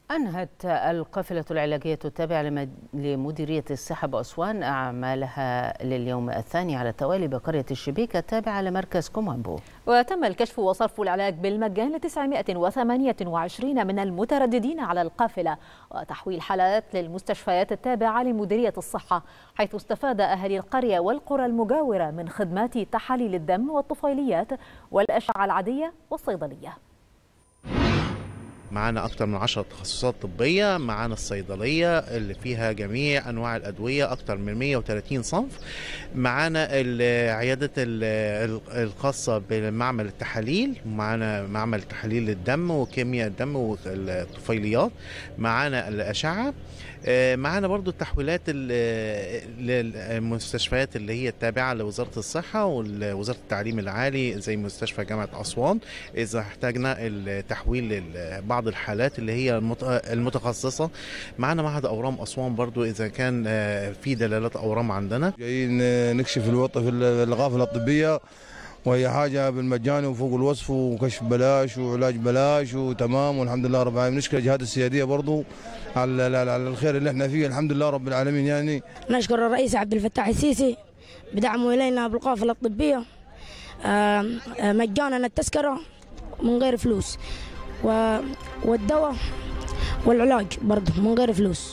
أنهت القافلة العلاجية التابعة لمديرية الصحة بأسوان أعمالها لليوم الثاني على التوالي بقرية الشبيكة التابعة لمركز كومامبو وتم الكشف وصرف العلاج بالمجان ل 928 من المترددين على القافلة وتحويل حالات للمستشفيات التابعة لمديرية الصحة حيث استفاد أهالي القرية والقرى المجاورة من خدمات تحاليل الدم والطفيليات والأشعة العادية والصيدلية معانا أكتر من 10 تخصصات طبية معانا الصيدلية اللي فيها جميع أنواع الأدوية أكتر من 130 صنف معانا عيادة الخاصة بمعمل التحاليل معانا معمل تحاليل الدم وكيمياء الدم والطفيليات معانا الأشعة معانا برضو التحويلات للمستشفيات اللي هي التابعة لوزارة الصحة ووزارة التعليم العالي زي مستشفى جامعة أسوان إذا احتاجنا التحويل لبعض الحالات اللي هي المتخصصة معانا معهد أورام أسوان برضو إذا كان في دلالات أورام عندنا جايين نكشف الوطة في الغافلة الطبية وهي حاجة بالمجاني وفوق الوصف وكشف بلاش وعلاج بلاش وتمام والحمد لله رب العالمين نشكر الجهات السيادية برضو على الخير اللي احنا فيه الحمد لله رب العالمين يعني نشكر الرئيس عبد الفتاح السيسي بدعمه إلينا بالقافلة الطبية مجانا التذكرة من غير فلوس والدواء والعلاج برضه من غير فلوس